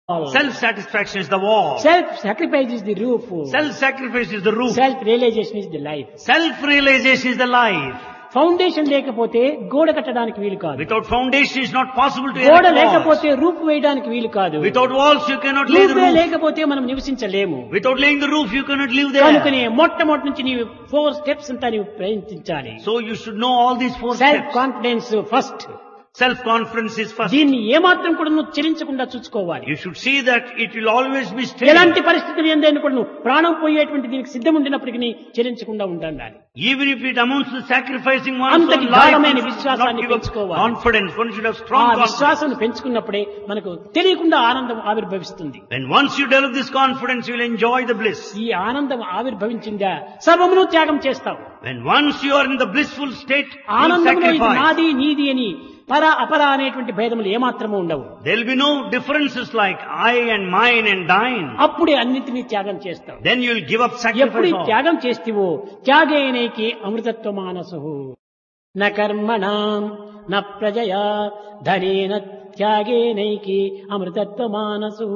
Self-satisfaction is the wall. Self-sacrifice is the roof. Self-sacrifice is the roof. Self-realization is the life. Self-realization is the life. Foundation లేకపోతే గోడ కట్టడానికి వీలు కాదు Without foundation, it's not possible to గోడ erect walls. లేకపోతే రూపు వేయడానికి వీలు కాదు Without walls, you cannot lay the RuPay roof. లేకపోతే మనం నివసించలేము Without laying the roof, you cannot live there. కనుకనే మొట్టమొదటి నుంచి నీవు ఫోర్ స్టెప్స్ అంతా నీవు ప్రయత్నించాలి So you should know all these four self steps. Confidence first Self-confidence is first. దీన్ని ఏమాత్రం కూడా నువ్వు చెలించకుండా చూసుకోవాలి You should see that it will always be stable. ఎలాంటి పరిస్థితులు ఏందని కూడా నువ్వు ప్రాణం పోయేటువంటి దీనికి సిద్ధం ఉండినప్పటికీ చెలించకుండా ఉండాలి Even if it amounts to sacrificing one's అంతటి own life, గాఢమైన one should విశ్వాసాన్ని not give up పెంచుకోవాలి. confidence. One should have ఆ strong confidence. విశ్వాసం పెంచుకున్నప్పుడే మనకు తెలియకుండా ఆనందం ఆవిర్భవిస్తుంది When once you develop this confidence, you will enjoy the bliss. ఈ ఆనందం ఆవిర్భవించిందా సర్వమును త్యాగం చేస్తావు When once you are in the blissful state, you ఆనందంలో ఇది sacrifice. నాది నీది అని పర అపర అనేటువంటి భేదములు ఏమాత్రము ఉండవు There will be no differences like I and mine and thine. అప్పుడే అన్నింటినీ త్యాగం చేస్తావు Then you will give up ఎప్పుడు ఈ sacrifice. all. త్యాగం చేstiవో త్యాగేనైకి అమృతత్వ మానసు న కర్మణాం న ప్రజయా ధనేన త్యాగేనైకి అమృతత్వ మానసు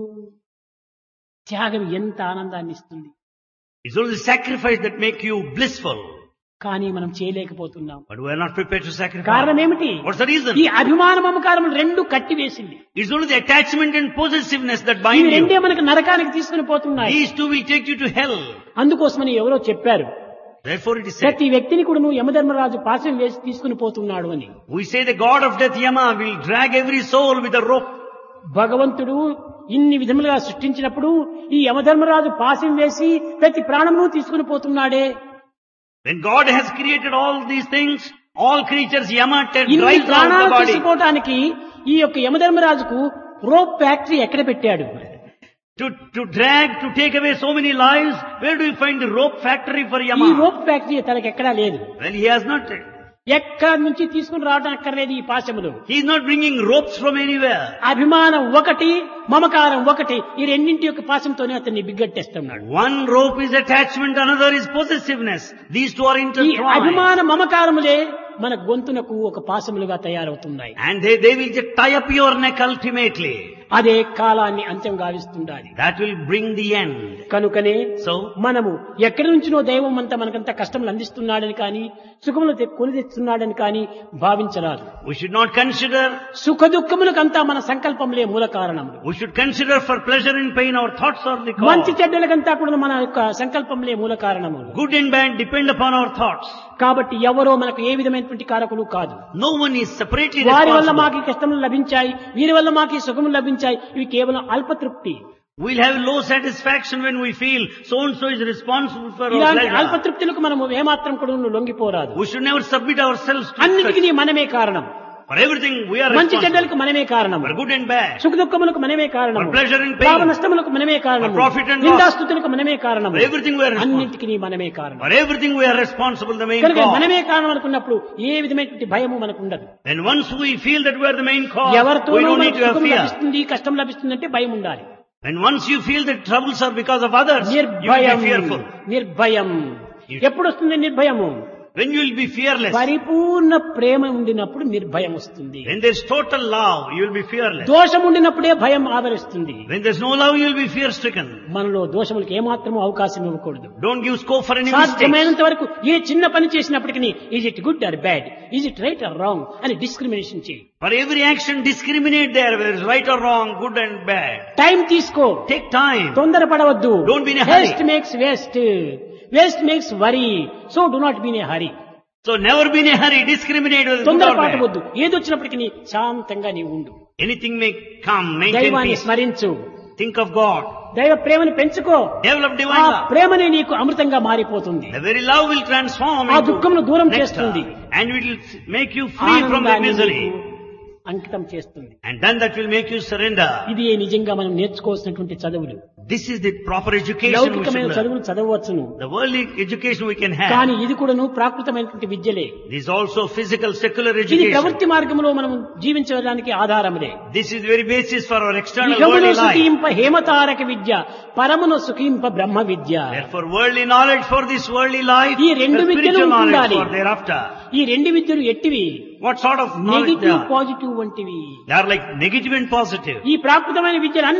త్యాగం ఎంత ఆనందాన్ని ఇస్తుంది It's only the sacrifice that make you blissful. కానీ మనం చేయలేకపోతున్నాం But we are not prepared to sacrifice. కారణం ఏమిటి What's the reason? ఈ అభిమాన మమకారములు రెండు కట్టివేసింది It's only the attachment and possessiveness that ఇవి bind రెండే you. మనకు నరకానికి తీసుకుని పోతున్నాయి These two will take you to hell. అందుకోసమని ఎవరో చెప్పారు Therefore it is said, ప్రతి వ్యక్తిని కూడా నువ్వు యమధర్మరాజు పాశం వేసి తీసుకుని పోతున్నాడు అని we say the god of death Yama will drag every soul with a rope. భగవంతుడు ఇన్ని విధములుగా సృష్టించినప్పుడు ఈ యమధర్మరాజు పాశం వేసి ప్రతి ప్రాణమును తీసుకుని పోతున్నాడే When God has created all these things, all creatures Yama t- ఇన్ని drives out ప్రాణాలు the body. తీసుకుపోవటానికి ఈ యొక్క యమధర్మరాజుకు రోప్ ఫ్యాక్టరీ ఎక్కడ పెట్టాడు To, to drag, to take away so many lives, where do you find the rope factory for ఈ Yama? Rope factory తనకి ఎక్కడా లేదు Well, he has not. ఎక్కడి నుంచి తీసుకుని రావడం అక్కర్లేదు ఈ పాశములు He is not bringing ropes from anywhere. అభిమానం ఒకటి మమకారం ఒకటి ఈ రెండింటి యొక్క పాశంతోనే అతన్ని బిగ్గట్టేస్తున్నాడు One rope is attachment, another is possessiveness. These two are ఈ intertwined. అభిమాన మమకారములే మన గొంతునకు ఒక పాశములుగా తయారవుతున్నాయి And they, they will just tie up your neck ultimately. అదే కాలాన్ని అంత్యం గావిస్తుండాలి That will bring the end. కనుకనే So, మనము ఎక్కడి నుంచినో దైవం అంతా మనకంత కష్టములు అందిస్తున్నాడని కానీ సుఖములు తె- కొని తెస్తున్నాడని కానీ భావించరాదు we should not consider, సుఖ దుఃఖములకంతా మన సంకల్పములే మూల కారణములు we should consider for pleasure and pain our thoughts are the మంచి cause. చెడ్డలకంతా కూడా మన యొక్క సంకల్పములే మూల కారణములు Good and bad depend upon our thoughts. కాబట్టి ఎవరో మనకు ఏ విధమైనటువంటి కారకులు కాదు No one is separately వారి వల్ల responsible. మాకు ఈ కష్టములు లభించాయి వీరి వల్ల మాకు ఈ సుఖములు లభించాయి ఇవి కేవలం అల్పతృప్తి We'll have low satisfaction when we feel so and so is responsible for our ఇలాంటి pleasure. అల్పతృప్తులకు మనము ఏమాత్రం కూడా లొంగిపోరాదు We should never submit ourselves to అన్నిటికీ such. మనమే కారణం For everything we are మంచి responsible. చెడ్డలకు మనమే కారణం For good and bad. సుఖ దుఃఖములకు మనమే కారణం For pleasure and pain. లాభ నష్టములకు మనమే కారణం For profit and loss. నిందాస్తుతులకు మనమే కారణం For everything we are responsible. అన్నింటికి మనమే కారణం For everything we are responsible, the main కనుక cause. మనమే కారణం అనుకున్నప్పుడు ఏ విధమైనటువంటి భయము మనకు ఉండదు And once we feel that we are the main cause, we ఎవరితోనూ don't need మనకు to have సుఖం fear. లభిస్తుంది కష్టం లభిస్తుంది అంటే భయం ఉండాలి And once you feel that troubles are because of others, you will నిర్భయం be fearful. నిర్భయం You- ఎప్పుడు వస్తుంది నిర్భయము When you will be fearless. పరిపూర్ణ ప్రేమ ఉండినప్పుడు నిర్భయం వస్తుంది When there's total love, you will be fearless. దోషం ఉండినప్పుడే భయం ఆవరిస్తుంది When there's no love, you will be fear stricken. మనలో దోషములకు ఏమాత్రము అవకాశం ఇవ్వకూడదు Don't give scope for any mistakes. సాధ్యమైనంత వరకు ఏ చిన్న పని చేసినప్పటికీ is it good or bad is it right or wrong అని డిస్క్రిమినేషన్ చేయి For every action, discriminate there, whether it's right or wrong, good and bad. Time తీసుకో Take time. తొందరపడవద్దు Don't be in a hurry. Waste makes waste waste makes worry so do not be in a hurry So never be in a hurry, discriminate whether it's good or తొందరపాటు bad. వద్దు ఏదొచ్చినప్పటికీ శాంతంగా నీవు ఉండు Anything may come, maintain దైవాన్ని peace. స్మరించు Think of God. దైవ ప్రేమను పెంచుకో Develop ఆ divine love. ప్రేమనే నీకు అమృతంగా మారిపోతుంది The very love will transform ఆ into దుఃఖమును దూరం nectar, చేస్తుంది. and it will make you free from the ఆనందాన్ని misery. నీకు అంకితం చేస్తుంది And then that will make you surrender. ఇది నిజంగా మనం నేర్చుకోవాల్సినటువంటి చదువులు This is the proper education we లౌకికమైన should learn. చదువులు చదవచ్చును The worldly education we can have. కానీ ఇది కూడాను ప్రాకృతమైనటువంటి విద్యలే This is also physical, secular ఇది education. ప్రవృత్తి మార్గంలో మనం జీవించడానికి ఆధారములే This is the very basis for our external ఇహమును worldly life. సుఖింప హేమతారక విద్య పరమును సుఖింప బ్రహ్మ విద్య Therefore, worldly knowledge for this worldly life, ఈ రెండు the విద్యలు spiritual knowledge ఉండాలి. for thereafter. ఈ రెండు విద్యలు ఎట్టివి What sort of knowledge they negative are? Positive వంటివి They are like negative and positive. ఈ ప్రాకృతమైన విద్యలు